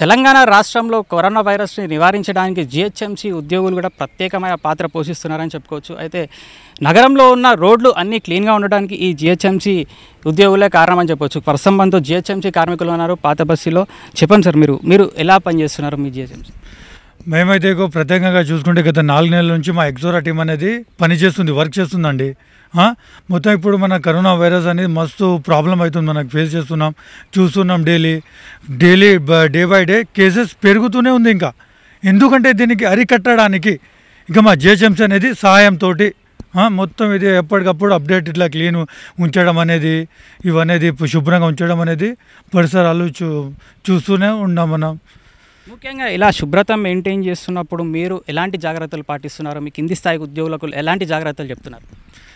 తెలంగాణ రాష్ట్రంలో కరోనా వైరస్ని నివారించడానికి జిహెచ్ఎంసీ ఉద్యోగులు కూడా ప్రత్యేకమైన పాత్ర పోషిస్తున్నారని చెప్పుకోవచ్చు అయితే నగరంలో ఉన్న రోడ్లు అన్నీ క్లీన్గా ఉండడానికి ఈ జిహెచ్ఎంసీ ఉద్యోగులే కారణం అని చెప్పొచ్చు ప్రస్తుతం మనతో జిహెచ్ఎంసీ కార్మికులు ఉన్నారు పాత బస్సులో చెప్పండి సార్ మీరు మీరు ఎలా పనిచేస్తున్నారు మీ జిహెచ్ఎంసీ మేమైతే ఇగో ప్రత్యేకంగా చూసుకుంటే గత నాలుగు నెలల నుంచి మా ఎక్సోరా టీం అనేది పనిచేస్తుంది వర్క్ చేస్తుందండి ఆ, మొత్తం ఇప్పుడు మన కరోనా వైరస్ అనేది మస్తు ప్రాబ్లం అవుతుంది మనకు ఫేస్ చేస్తున్నాం చూస్తున్నాం daily daily day by day cases పెరుగుతూనే ఉంది ఇంకా ఎందుకంటే దీనికి అరికట్టడానికి ఇంకా మా జిహెచ్ఎంసీ అనేది సహాయంతో మొత్తం ఇది ఎప్పటికప్పుడు అప్డేట్ ఇట్లా క్లీన్ ఉంచడం అనేది ఇవనేది శుభ్రంగా ఉంచడం అనేది పరిసరాలు చూ చూస్తూనే ఉన్నాం మనం ముఖ్యంగా ఇలా శుభ్రత మెయింటైన్ చేస్తున్నప్పుడు మీరు ఎలాంటి జాగ్రత్తలు పాటిస్తున్నారు మీ కింది స్థాయి ఉద్యోగులకు ఎలాంటి జాగ్రత్తలు చెప్తున్నారు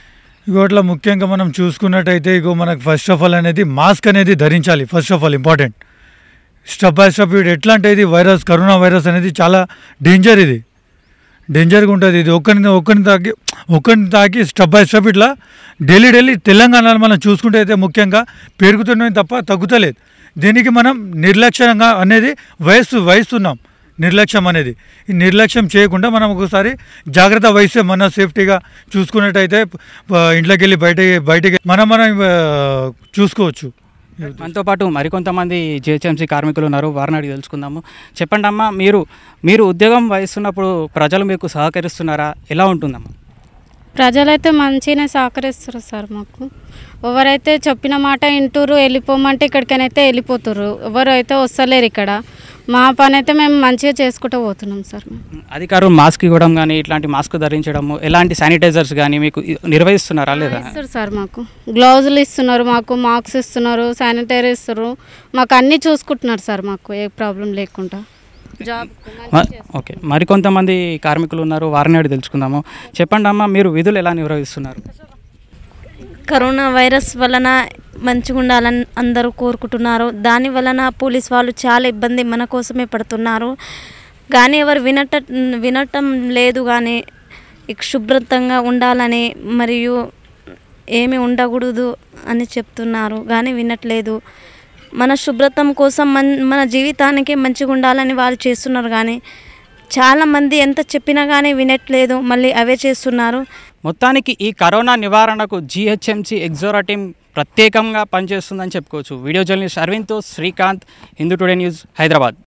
ఇగో ఇట్లా ముఖ్యంగా మనం చూసుకున్నట్టయితే ఇగో మనకు ఫస్ట్ ఆఫ్ ఆల్ అనేది మాస్క్ అనేది ధరించాలి first of all important step by step ఇది ఎట్లా అంటే ఇది వైరస్ కరోనా వైరస్ అనేది చాలా డేంజర్ ఇది డేంజర్గా ఉంటుంది ఇది ఒకరిని ఒకరిని తాకి ఒకరిని తాకి స్టెప్ బై స్టెప్ ఇట్లా డైలీ డైలీ తెలంగాణలో మనం చూసుకుంటే అయితే ముఖ్యంగా పెరుగుతున్నాయి తప్ప తగ్గుతలేదు దీనికి మనం నిర్లక్ష్యంగా అనేది వయస్సు వహిస్తున్నాం నిర్లక్ష్యం అనేది ఈ నిర్లక్ష్యం చేయకుండా మనం ఒకసారి జాగ్రత్త వహిస్తే మన సేఫ్టీగా చూసుకున్నట్టయితే ప- ఇంట్లోకి వెళ్ళి బయటకి బయటికి మనం మనం ఆ, చూసుకోవచ్చు మనతో పాటు మరికొంతమంది జిహెచ్ఎంసీ కార్మికులు ఉన్నారు వారిని అడిగి తెలుసుకుందాము చెప్పండి అమ్మా మీరు మీరు ఉద్యోగం వహిస్తున్నప్పుడు ప్రజలు మీకు సహకరిస్తున్నారా ఎలా ఉంటుందమ్మా ప్రజలైతే మంచిగానే సహకరిస్తారు సార్ మాకు ఎవరైతే చెప్పిన మాట వింటురు వెళ్ళిపోమంటే ఇక్కడికైతే వెళ్ళిపోతుర్రు ఎవరు అయితే వస్తలేరు ఇక్కడ మా పని అయితే మేము మంచిగా చేసుకుంటూ పోతున్నాం సార్ మేము అధికారులు మాస్క్ ఇవ్వడం కానీ ఇట్లాంటి మాస్క్ ధరించడము ఎలాంటి శానిటైజర్స్ కానీ మీకు ఇ- నిర్వహిస్తున్నారా లేదా ఇస్తారు సార్ మాకు గ్లౌజులు ఇస్తున్నారు మాకు మాస్క్ ఇస్తున్నారు శానిటైజర్ ఇస్తారు మాకు అన్నీ చూసుకుంటున్నారు సార్ మాకు ఏ ప్రాబ్లం లేకుండా జాబ్ మ- ఓకే మరికొంతమంది కార్మికులు ఉన్నారు వారిని అడిగి తెలుసుకుందాము చెప్పండి అమ్మా మీరు విధులు ఎలా నిర్వహిస్తున్నారు కరోనా వైరస్ వలన మంచిగా ఉండాలని అందరూ కోరుకుంటున్నారు దాని వలన పోలీస్ వాళ్ళు చాలా ఇబ్బంది మన కోసమే పడుతున్నారు కానీ ఎవరు వినట వినటం లేదు కానీ ఇక శుభ్రతంగా ఉండాలని మరియు ఏమి ఉండకూడదు అని చెప్తున్నారు కానీ వినట్లేదు మన శుభ్రతం కోసం మన మన జీవితానికి మంచిగా ఉండాలని వాళ్ళు చేస్తున్నారు కానీ చాలామంది ఎంత చెప్పినా కానీ వినట్లేదు మళ్ళీ అవే చేస్తున్నారు మొత్తానికి ఈ కరోనా నివారణకు జిహెచ్ఎంసీ ఎగ్జోరా టీం ప్రత్యేకంగా పనిచేస్తుందని చెప్పుకోవచ్చు వీడియో జర్నలిస్ట్ అరవింద్తో శ్రీకాంత్ హిందూ టుడే న్యూస్ హైదరాబాద్